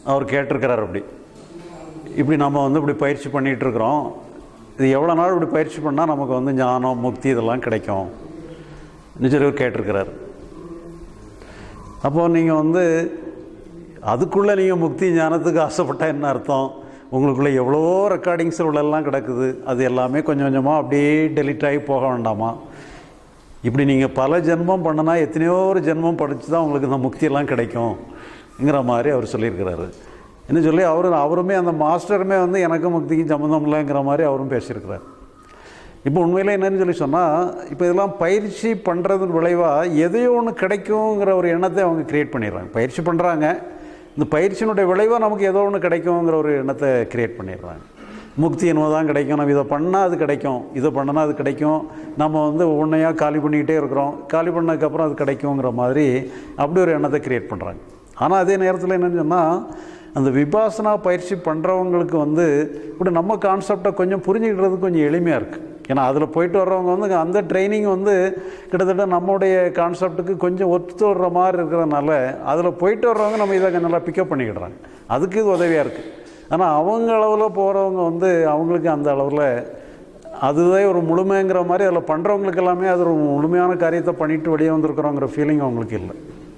அவர் கேட்டிருக்கிறார் அப்படி இப்படி நம்ம வந்து இப்படி பயிற்சி பண்ணிகிட்டு இருக்கிறோம் இது எவ்வளோ நாள் இப்படி பயிற்சி பண்ணால் நமக்கு வந்து ஞானம் முக்தி இதெல்லாம் கிடைக்கும் நிச்சயம் கேட்டிருக்கிறார் அப்போ நீங்கள் வந்து அதுக்குள்ளே நீங்கள் முக்தி ஞானத்துக்கு ஆசைப்பட்டால் என்ன அர்த்தம் உங்களுக்குள்ளே எவ்வளவோ ரெக்கார்டிங்ஸ் உள்ளெல்லாம் கிடக்குது அது எல்லாமே கொஞ்சம் கொஞ்சமாக அப்படியே டெலிட் ஆகி போக வேண்டாமா இப்படி நீங்கள் பல ஜென்மம் பண்ணினா எத்தனையோ ஒரு ஜென்மம் படித்து தான் உங்களுக்கு இந்த முக்தியெல்லாம் கிடைக்கும்ங்கிற மாதிரி அவர் சொல்லியிருக்கிறாரு என்ன சொல்லி அவர் அவருமே அந்த மாஸ்டருமே வந்து எனக்கும் முக்திக்கும் சம்மந்தம் இல்லைங்கிற மாதிரி அவரும் பேசியிருக்கிறார் இப்போ உண்மையில் என்னன்னு சொல்லி சொன்னால் இப்போ இதெல்லாம் பயிற்சி பண்ணுறதன் விளைவாக எதையோ ஒன்று கிடைக்குங்கிற ஒரு எண்ணத்தை அவங்க கிரியேட் பண்ணிடுறாங்க பயிற்சி பண்ணுறாங்க இந்த பயிற்சியினுடைய விளைவாக நமக்கு ஏதோ ஒன்று கிடைக்குங்கிற ஒரு எண்ணத்தை கிரியேட் பண்ணிடுறாங்க முக்தி என்னவோ தான் கிடைக்கும் நம்ம இதை பண்ணால் அது கிடைக்கும் இதை பண்ணனா அது கிடைக்கும் நம்ம வந்து ஒன்றையாக காலி பண்ணிக்கிட்டே இருக்கிறோம் காலி பண்ணதுக்கப்புறம் அது கிடைக்குங்கிற மாதிரி அப்படி ஒரு எண்ணத்தை கிரியேட் பண்ணுறாங்க ஆனால் அதே நேரத்தில் என்னென்னு சொன்னால் அந்த விபாசனா பயிற்சி பண்ணுறவங்களுக்கு வந்து இப்படி நம்ம கான்செப்டை கொஞ்சம் புரிஞ்சுக்கிறது கொஞ்சம் எளிமையாக இருக்குது ஏன்னா அதில் போயிட்டு வர்றவங்க வந்து அந்த ட்ரைனிங் வந்து கிட்டத்தட்ட நம்முடைய கான்செப்ட்டுக்கு கொஞ்சம் ஒத்து வர்ற மாதிரி இருக்கிறதுனால அதில் போயிட்டு வர்றவங்க நம்ம இதை நல்லா பிக்கப் பண்ணிக்கிடுறாங்க அதுக்கு இது உதவியாக இருக்குது ஆனால் அவங்க அளவில் போகிறவங்க வந்து அவங்களுக்கு அந்த அளவில் அதுவே ஒரு முழுமைங்கிற மாதிரி அதில் பண்ணுறவங்களுக்கு எல்லாமே அது ஒரு முழுமையான காரியத்தை பண்ணிட்டு வெளியே வந்திருக்கிறோங்கிற ஃபீலிங் அவங்களுக்கு இல்லை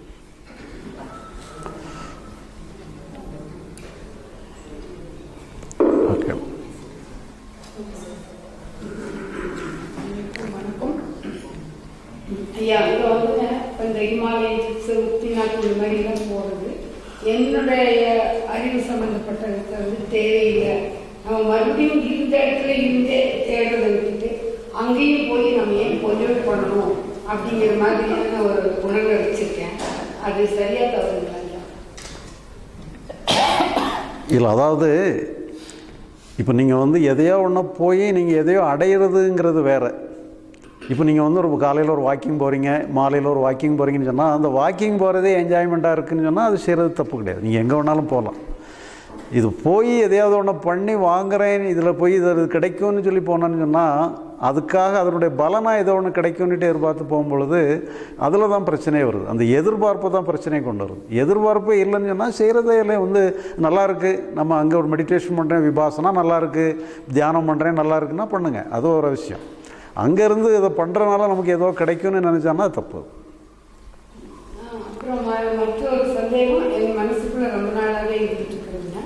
ஓகே வணக்கம் ஐயா இங்கே வந்துங்க இப்போ இந்த ஹிமாலயன்ஸ் முக்தி நாட்டு இந்த மாதிரிலாம் போகிறது என்னுடைய அறிவு சம்மந்தப்பட்டதுக்கு வந்து தேவையில்லை நம்ம மறுபடியும் இருந்த இடத்துல இருந்தே தேடுறதை விட்டுட்டு அங்கேயும் போய் நம்ம ஏன் பொல்யூட் பண்ணணும் அப்படிங்கிற மாதிரியான ஒரு உணர்வை வச்சுருக்கேன் அது சரியாக தவறுங்களா ஐயா இல்லை அதாவது இப்போ நீங்கள் வந்து எதையோ ஒன்று போய் நீங்கள் எதையோ அடையிறதுங்கிறது வேறு இப்போ நீங்கள் வந்து ஒரு காலையில் ஒரு வாக்கிங் போகிறீங்க மாலையில் ஒரு வாக்கிங் போகிறீங்கன்னு சொன்னால் அந்த வாக்கிங் போகிறதே என்ஜாய்மெண்ட்டாக இருக்குன்னு சொன்னால் அது செய்கிறது தப்பு கிடையாது நீங்கள் எங்கே வேணாலும் போகலாம் இது போய் எதையாவது ஒன்று பண்ணி வாங்குறேன் இதில் போய் இது கிடைக்கும்னு சொல்லி போனேன்னு சொன்னால் அதுக்காக அதனுடைய பலனாக ஏதோ ஒன்று கிடைக்கும்னுட்டு எதிர்பார்த்து போகும்பொழுது அதில் தான் பிரச்சனையே வருது அந்த எதிர்பார்ப்பு தான் பிரச்சனையை கொண்டு வருது எதிர்பார்ப்பு இல்லைன்னு சொன்னால் செய்கிறதே இல்லை வந்து நல்லா இருக்கு நம்ம அங்கே ஒரு மெடிடேஷன் பண்ணுறேன் விபாசனா நல்லா இருக்கு தியானம் பண்ணுறேன் நல்லா இருக்குன்னா பண்ணுங்க அது ஒரு விஷயம் அங்கேருந்து இதை பண்ணுறனால நமக்கு ஏதோ கிடைக்கும்னு நினச்சான்னா அது தப்பு ஆஹ் அப்புறம் ம- மற்றொரு சந்தேகம் என் மனசுக்குள்ள ரொம்ப நாளாகவே இருந்துட்டு இருக்குதுங்க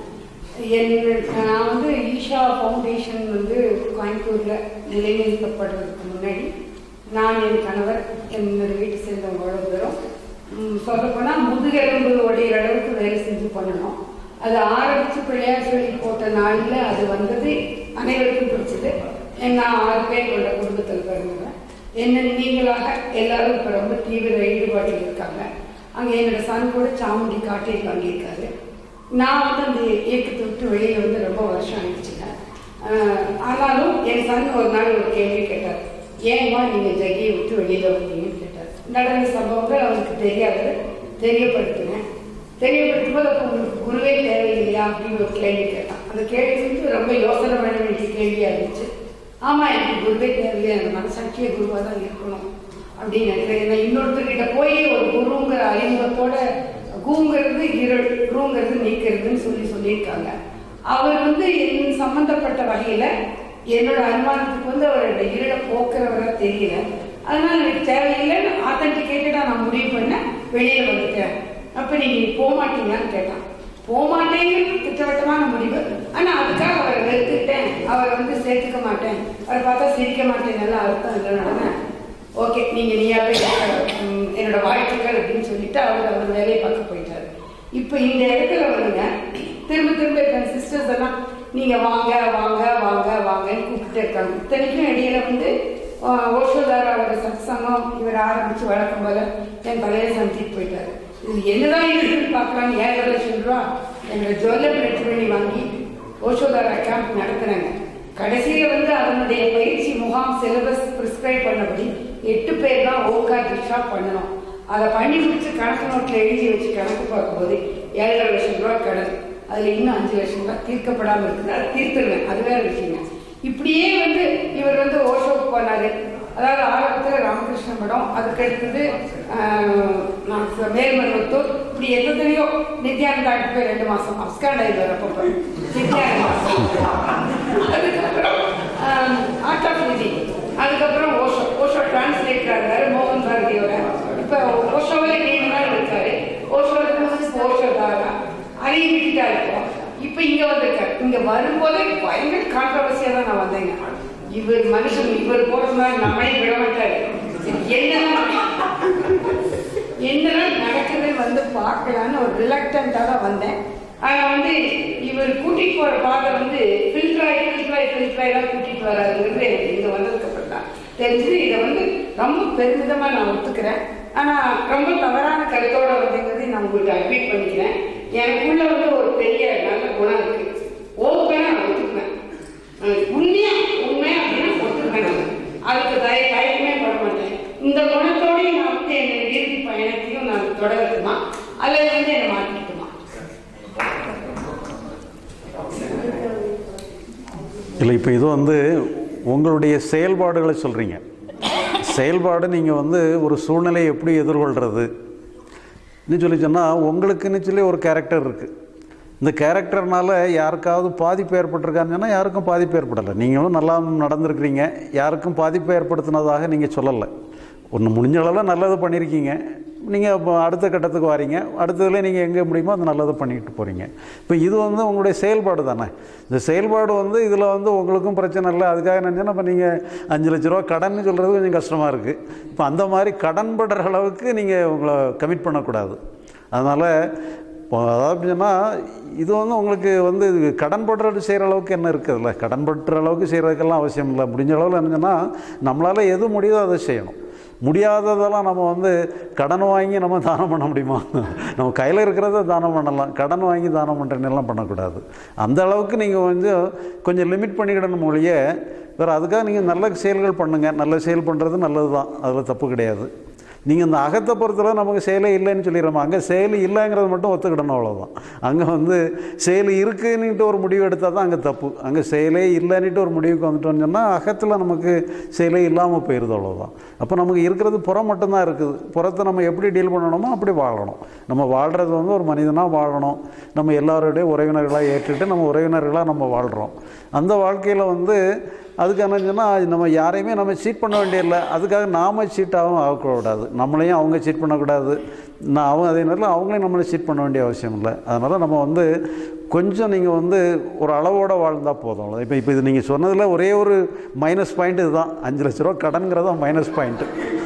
என் நான் வந்து ஈஷா ஃபவுண்டேஷன் வந்து கோயம்புத்தூர்ல நிலைநிறுத்தப்படுறதுக்கு முன்னாடி நான் என் கணவர் என்னோட வீட்டு சேர்ந்தவங்களோட பேரும் சொல்லப்போனால் முதுகெலும்பு உடையிற அளவுக்கு வேலை செஞ்சு பண்ணணும் அது ஆரம்பிச்சு பிள்ளையார் சொல்லி போட்ட நாளில் அது வந்தது அனைவருக்கும் பிடிச்சது நான் ஆறு பேர் கொண்ட குடும்பத்தில் பிறந்தவன் என்ன நீங்களாக எல்லாரும் இப்போ ரொம்ப தீவிர ஈடுபாட்டில் இருக்காங்க அங்கே என்னோட சன் கூட சாமுண்டி காட்டில் வாங்கியிருக்காரு நான் வந்து அந்த இயக்கத்தை விட்டு வெளியில் வந்து ரொம்ப வருஷம் ஆயிடுச்சுங்க ஆஹ் ஆனாலும் என் சன் ஒரு நாள் ஒரு கேள்வி கேட்டார் ஏம்மா நீங்கள் ஜகியை விட்டு வெளியில் வந்தீங்கன்னு கேட்டார் நடந்த சம்பவங்கள் அவருக்கு தெரியாது தெரியப்படுத்தினேன் தெரியப்படுத்தும் போது அப்போ உங்களுக்கு குருவே தேவையில்லையா அப்படின்னு ஒரு கேள்வி கேட்டான் அந்த கேள்வி வந்து ரொம்ப யோசனை பண்ண வேண்டிய கேள்வியாக இருந்துச்சு ஆமா எனக்கு குருவே தேவையில்லை எனக்கு மனசாட்சியே குருவாக தான் இருக்கணும் அப்படின்னு நினைக்கிறேன் ஏன்னா இன்னொருத்தர்கிட்ட போய் ஒரு குருங்கிற அறிமுகத்தோட கூங்கிறது இருள் குருங்கிறது நீக்கிறதுன்னு சொல்லி சொல்லியிருக்காங்க அவர் வந்து என் சம்பந்தப்பட்ட வகையில என்னோட அனுமானத்துக்கு வந்து அவரோட இருளை போக்குறவரா தெரியல அதனால எனக்கு தேவையில்லைன்னு ஆத்தன்டிகேட்டடா நான் முடிவு பண்ண வெளியில வந்துட்டேன் அப்ப நீங்க போக மாட்டீங்களான்னு கேட்டான் போமாட்டேங்கிறது திட்டவட்டமான முடிவு ஆனா அதுக்காக அவரை வெறுத்துட்டேன் அவரை வந்து சேர்த்துக்க மாட்டேன் அவரை பார்த்தா சிரிக்க மாட்டேன் நல்லா அர்த்தம் இல்லை நடனேன் ஓகே நீங்க நீயாவே உம், என்னோட வாழ்த்துக்கள் அப்படின்னு சொல்லிட்டு அவர் அவர் வேலையை பார்க்க போயிட்டாரு இப்போ இந்த இடத்துல வந்துங்க திரும்ப திரும்ப என் சிஸ்டர்ஸ் எல்லாம் நீங்க வாங்க வாங்க வாங்க வாங்கன்னு கூப்பிட்டு இருக்காங்க இத்தனைக்கும் இடையில வந்து ஆஹ், ஓஷோதாராவோட சத்சங்கம் இவர் ஆரம்பிச்சு வழக்கம் போல என் பழைய சந்திக்கு போயிட்டாரு இது என்னதான் இருக்குன்னு பார்க்கலான்னு ஏழரை லட்சம் ரூபா என்னோட ஜுவல்லரி ரெடி பண்ணி வாங்கி ஓஷோதாரா கேம்ப் நடத்துனாங்க கடைசியில வந்து அதனுடைய பயிற்சி முகாம் சிலபஸ் பிரிஸ்கிரைப் பண்ணபடி எட்டு பேர் தான் ஓகா திஷா பண்ணணும் அதை பண்ணி முடிச்சு கணக்கு நோட்டில் எழுதி வச்சு கணக்கு பார்க்கும்போது ஏழரை லட்சம் ரூபாய் கடன் அதுல இன்னும் அஞ்சு லட்சம் ரூபாய் தீர்க்கப்படாமல் இருக்குது அதை தீர்த்துருவேன் அது வேற விஷயங்க இப்படியே வந்து இவர் வந்து ஓஷோக்கு போனாரு அதாவது ஆரம்பத்தில் ராமகிருஷ்ண படம் அதுக்கு அடுத்தது நான் மேல்மருவத்தூர் இப்படி எத்தனையோ நித்யானந்தா போய் ரெண்டு மாசம் அப்ஸ்காண்ட் ஆயிடுவார் அப்பப்போ நித்யானந்தா அதுக்கப்புறம் ஆர்ட் ஆஃப் லிவிங் அதுக்கப்புறம் ஓஷோ ஓஷோ டிரான்ஸ்லேட்டர் இருந்தாரு மோகன் பாரதியோட இப்போ ஓஷோவே நீண்ட நாள் இருக்காரு ஓஷோ ஓஷோ தாரா அதையும் விட்டுட்டா இருக்கோம் இப்போ இங்க வந்திருக்காரு இங்க வரும்போதே பயங்கர கான்ட்ரவர்சியா தான் நான் வந்தேங்க இவர் மனுஷன் இவர் போறதுனால நம்மளே விட மாட்டாரு என்னதான் என்னதான் நடக்குதுன்னு வந்து பார்க்கலான்னு ஒரு ரிலக்டண்டா தான் வந்தேன் ஆனா வந்து இவர் கூட்டிட்டு போற பாதை வந்து ஃபில்டராய் ஃபில்டராய் ஃபில்டராய் தான் கூட்டிட்டு வராதுங்கிறது எனக்கு இங்க வந்ததுக்கு அப்புறம் தான் தெரிஞ்சு இதை வந்து ரொம்ப பெருமிதமா நான் ஒத்துக்கிறேன் ஆனா ரொம்ப தவறான கருத்தோட வந்தீங்கிறது நான் உங்களுக்கு அட்மிட் பண்ணிக்கிறேன் எனக்குள்ள வந்து ஒரு பெரிய நல்ல குணம் இருக்கு ஓப்பனா நான் ஒத்துக்குவேன் அஹ் உண்மையா உண்மையா அப்படின்னு ஒத்துக்குவேன் நான். அதுக்கு தய தயக்கமே பட மாட்டேன் இந்த குணத்தோடய நான் வந்து என்னோட இறுதி பயணத்தையும் நான் தொடரட்டுமா அல்லது வந்து என்னை மாற்றிக்கிட்டுமா இல்லை இப்போ இது வந்து உங்களுடைய செயல்பாடுகளை சொல்கிறீங்க செயல்பாடு நீங்கள் வந்து ஒரு சூழ்நிலையை எப்படி எதிர்கொள்கிறது இன்னும் சொல்லி சொன்னால் உங்களுக்குன்னு சொல்லி ஒரு கேரக்டர் இருக்குது இந்த கேரக்டர்னால யாருக்காவது பாதிப்பு ஏற்பட்டிருக்கான்னு சொன்னால் யாருக்கும் பாதிப்பு ஏற்படலை நீங்களும் நல்லா நடந்திருக்கிறீங்க யாருக்கும் பாதிப்பு ஏற்படுத்தினதாக நீங்கள் சொல்லலை ஒன்று முடிஞ்ச அளவில் நல்லது பண்ணியிருக்கீங்க நீங்கள் இப்போ அடுத்த கட்டத்துக்கு வாரீங்க அடுத்ததில் நீங்கள் எங்கே முடியுமோ அது நல்லது பண்ணிட்டு போகிறீங்க இப்போ இது வந்து உங்களுடைய செயல்பாடு தானே இந்த செயல்பாடு வந்து இதில் வந்து உங்களுக்கும் பிரச்சனை இல்லை அதுக்காக நினச்சா இப்போ நீங்கள் அஞ்சு லட்ச ரூபா கடன் சொல்கிறது கொஞ்சம் கஷ்டமாக இருக்குது இப்போ அந்த மாதிரி கடன் படுற அளவுக்கு நீங்கள் உங்களை கமிட் பண்ணக்கூடாது அதனால் இப்போ அதாவது சொன்னால் இது வந்து உங்களுக்கு வந்து இது கடன் படுறது செய்கிற அளவுக்கு என்ன இருக்குதுல்ல கடன் படுற அளவுக்கு செய்கிறதுக்கெல்லாம் அவசியம் இல்லை முடிஞ்ச அளவில் என்ன சொன்னால் நம்மளால் எது முடியுதோ அதை செய்யணும் முடியாததெல்லாம் நம்ம வந்து கடன் வாங்கி நம்ம தானம் பண்ண முடியுமா நம்ம கையில் இருக்கிறத தானம் பண்ணலாம் கடன் வாங்கி தானம் பண்ணுறேன்னெல்லாம் பண்ணக்கூடாது அந்த அளவுக்கு நீங்கள் வந்து கொஞ்சம் லிமிட் பண்ணிக்கிடணும் மொழிய வேறு அதுக்காக நீங்கள் நல்ல செயல்கள் பண்ணுங்கள் நல்ல செயல் பண்ணுறது நல்லது தான் அதில் தப்பு கிடையாது நீங்கள் இந்த அகத்தை பொறுத்தவரை நமக்கு செயலே இல்லைன்னு சொல்லிடுறோம் அங்கே செயல் இல்லைங்கிறத மட்டும் ஒத்துக்கிடணும் அவ்வளோதான் அங்கே வந்து செயல் இருக்குன்னுட்டு ஒரு முடிவு எடுத்தால் தான் அங்கே தப்பு அங்கே செயலே இல்லைன்னுட்டு ஒரு முடிவுக்கு வந்துட்டோம்னு சொன்னால் அகத்தில் நமக்கு செயலே இல்லாமல் போயிடுது அவ்வளோதான் அப்போ நமக்கு இருக்கிறது புறம் மட்டும்தான் இருக்குது புறத்தை நம்ம எப்படி டீல் பண்ணணுமோ அப்படி வாழணும் நம்ம வாழ்கிறது வந்து ஒரு மனிதனாக வாழணும் நம்ம எல்லாருடைய உறவினர்களாக ஏற்றுட்டு நம்ம உறவினர்களாக நம்ம வாழ்கிறோம் அந்த வாழ்க்கையில் வந்து அதுக்கு என்ன சொன்னால் நம்ம யாரையுமே நம்ம சீட் பண்ண வேண்டியதில்லை அதுக்காக நாம் சீட்டாகவும் ஆகக்கூடாது நம்மளையும் அவங்க சீட் பண்ணக்கூடாது நான் அவங்க அதே நேரத்தில் அவங்களையும் நம்மளை சீட் பண்ண வேண்டிய அவசியம் இல்லை அதனால் நம்ம வந்து கொஞ்சம் நீங்கள் வந்து ஒரு அளவோடு வாழ்ந்தால் போதும் இப்போ இப்போ இது நீங்கள் சொன்னதில் ஒரே ஒரு மைனஸ் பாயிண்ட் இதுதான் அஞ்சு லட்ச ரூபா கடன்கிறதா மைனஸ் பாயிண்ட்டு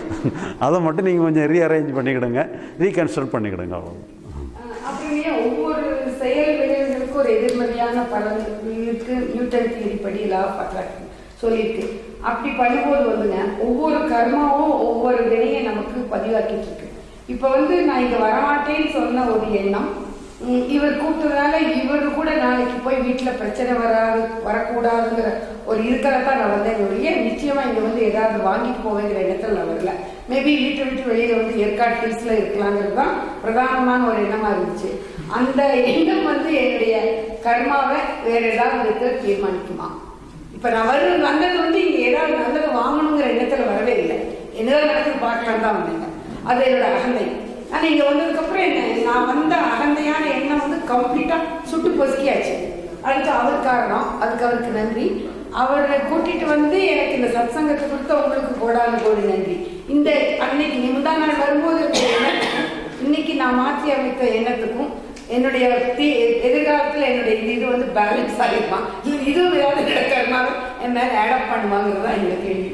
அதை மட்டும் நீங்கள் கொஞ்சம் ரீஅரேஞ்ச் பண்ணிக்கிடுங்க ரீகன்ஸ்ட்ரக்ட் பண்ணிக்கிடுங்க அவ்வளோ அப்படியே ஒவ்வொரு செயல் விளைவுகளுக்கும் ஒரு எதிர்மறையான பலன் இருக்கு நியூட்டன் தியரி படி லா ஆஃப் அட்ராக்ஷன் சொல்லியிருக்கு அப்படி பண்ணும்போது வந்துங்க ஒவ்வொரு கர்மாவும் ஒவ்வொரு வினையை நமக்கு பதிவாக்கிட்டு இருக்கு இப்போ வந்து நான் இங்க வரமாட்டேன்னு சொன்ன ஒரு எண்ணம் ம், இவர் கூப்பிட்டதுனால இவர் கூட நாளைக்கு போய் வீட்டில் பிரச்சனை வராது வரக்கூடாதுங்கிற ஒரு இருக்கிறதான் நான் வந்தேன் ஒழிய நிச்சயமா இங்க வந்து ஏதாவது வாங்கிட்டு போவேங்கிற எண்ணத்தில் நான் வரல மேபி வீட்டை விட்டு வெளியில வந்து ஏற்காடு ஹில்ஸ்ல இருக்கலாங்கிறது தான் பிரதானமான ஒரு எண்ணமா இருந்துச்சு அந்த எண்ணம் வந்து என்னுடைய கர்மாவை வேற ஏதாவது விதத்தில் தீர்மானிக்குமா இப்ப நான் வரு வந்தது வந்து இங்க ஏதாவது நல்லது வாங்கணுங்கிற எண்ணத்துல வரவே இல்லை என்னதான் நடக்குது பார்க்கலாம் தான் வந்தேங்க அது என்னோட அகந்தை ஆனா இங்க வந்ததுக்கு அப்புறம் என்ன நான் வந்த அகந்தையான எண்ணம் வந்து கம்ப்ளீட்டா சுட்டு பொசுக்கியாச்சு அதுக்கு அவர் காரணம் அதுக்கு அவருக்கு நன்றி அவரை கூட்டிட்டு வந்து எனக்கு இந்த சத்சங்கத்தை கொடுத்த உங்களுக்கு கோடான கோடி நன்றி இந்த அன்னைக்கு முந்தா நாள் வரும்போது இருந்த எண்ணத்துக்கும் இன்னைக்கு நான் மாற்றி அமைத்த எண்ணத்துக்கும் என்னுடைய தீ- எதிர்காலத்துல என்னுடைய இது இது வந்து பேலன்ஸ் ஆகிருப்பான் இது இதுவும் ஏதாவது நடக்கிறதுனால என் மேல ஆடப் பண்ணுவாங்கிறது தான் என்னோட கேள்வி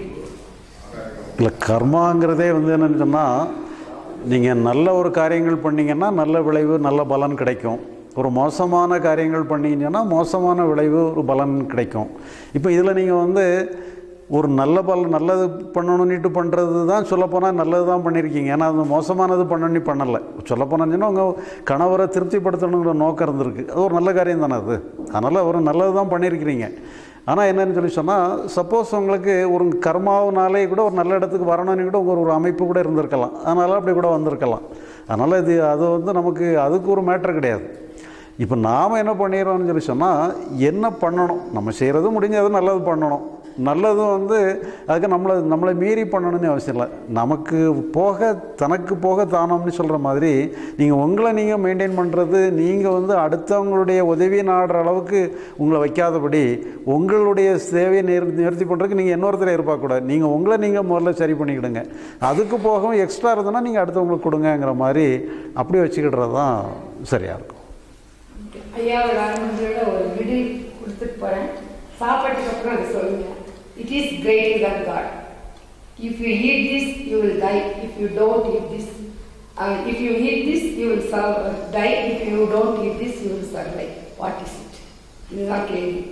இல்லை கர்மாங்கிறதே வந்து என்னன்னு சொன்னால் நீங்கள் நல்ல ஒரு காரியங்கள் பண்ணீங்கன்னா நல்ல விளைவு நல்ல பலன் கிடைக்கும் ஒரு மோசமான காரியங்கள் பண்ணீங்கன்னா மோசமான விளைவு ஒரு பலன் கிடைக்கும் இப்போ இதில் நீங்கள் வந்து ஒரு நல்ல பலன் நல்லது பண்ணணுன்னுட்டு பண்ணுறது தான் சொல்லப்போனால் நல்லது தான் பண்ணியிருக்கீங்க ஏன்னா அது மோசமானது பண்ணணும்னு பண்ணலை சொல்லப்போனாச்சுன்னா உங்கள் கணவரை திருப்திப்படுத்தணுங்கிற நோக்கம் இருந்திருக்கு அது ஒரு நல்ல காரியம் தானே அது அதனால் ஒரு நல்லது தான் பண்ணியிருக்கிறீங்க ஆனால் என்னன்னு சொல்லி சொன்னால் சப்போஸ் உங்களுக்கு ஒரு கர்மாவனாலே கூட ஒரு நல்ல இடத்துக்கு வரணும்னு கூட உங்கள் ஒரு அமைப்பு கூட இருந்திருக்கலாம் அதனால் அப்படி கூட வந்திருக்கலாம் அதனால் இது அது வந்து நமக்கு அதுக்கு ஒரு மேட்ரு கிடையாது இப்போ நாம் என்ன பண்ணிடுறோம்னு சொல்லி சொன்னால் என்ன பண்ணணும் நம்ம செய்கிறது முடிஞ்சது நல்லது பண்ணணும் நல்லதும் வந்து அதுக்கு நம்மளை நம்மளை மீறி பண்ணணும்னு அவசியம் இல்லை நமக்கு போக தனக்கு போக தானம்னு சொல்கிற மாதிரி நீங்கள் உங்களை நீங்கள் மெயின்டைன் பண்ணுறது நீங்கள் வந்து அடுத்தவங்களுடைய உதவி நாடுற அளவுக்கு உங்களை வைக்காதபடி உங்களுடைய சேவையை நிறு நிறுத்தி பண்ணுறதுக்கு நீங்கள் இன்னொருத்தரை எதிர்பார்க்கக்கூடாது நீங்கள் உங்களை நீங்கள் முதல்ல சரி பண்ணிக்கிடுங்க அதுக்கு போகவும் எக்ஸ்ட்ரா இருந்ததுன்னா நீங்கள் அடுத்தவங்களுக்கு கொடுங்கங்கிற மாதிரி அப்படி வச்சுக்கிடுறது தான் சரியாக இருக்கும் ஐயாவோட அனுமதியோட ஒரு விடில் கொடுத்துட்டு போறேன் சாப்பாட்டுக்கு அப்புறம் அதை சொல்லுங்க it is greater than God if you eat this you will die if you don't eat this if you eat this you will die if you don't eat this you will survive what is it இதுதான் கேள்வி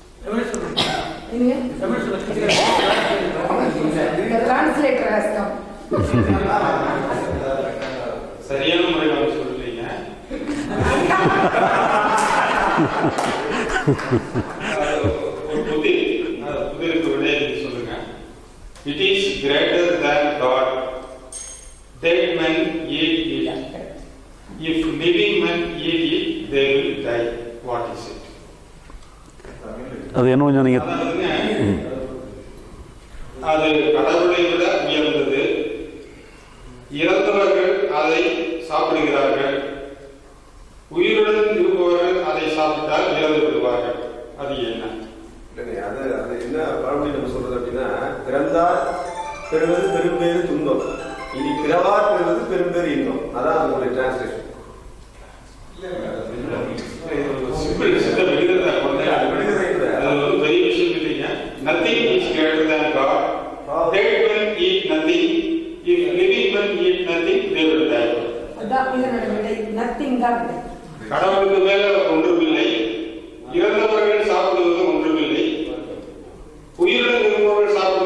என்னங்க The translator has come. சரியான முறையில் அவங்க சொல்றீங்க ஒரு புதிர் அந்த புதிருக்கு விட நீங்க சொல்லுங்க it is greater than God dead men eat it if living men eat it they will die what is it அது என்ன கொஞ்சம் நீங்கள் அதாவதுங்க அது கடவுளை விட உயர்ந்தது இறந்தவர்கள் அதை சாப்பிடுகிறார்கள் உயிருடன் இருப்பவர்கள் அதை சாப்பிட்டால் இறந்து விடுவார்கள் அது என்ன இல்லைங்க அது அது என்ன பழமொழி நம்ம சொல்றது அப்படின்னா பிறந்தார் பெறுவது பெரும்பேறு துன்பம் இனி பிறவார் பெறுவது பெரும்பேறு இன்பம் அதான் அதனுடைய டிரான்ஸ்லேஷன் சிம்பிள் சித்த விடுதலை விடுதலை இல்லை. அது ஒரு பெரிய விஷயம் இல்லைங்க nothing is greater than God dead men eat nothing if living men eat nothing they will die அதான் இதனோட விடை நத்திங் தான் விடை கடவுளுக்கு மேல ஒன்றுமில்லை இறந்தவர்கள் சாப்பிடுவது ஒன்றுமில்லை உயிருடன் இருப்பவர்கள் சாப்பிடுவது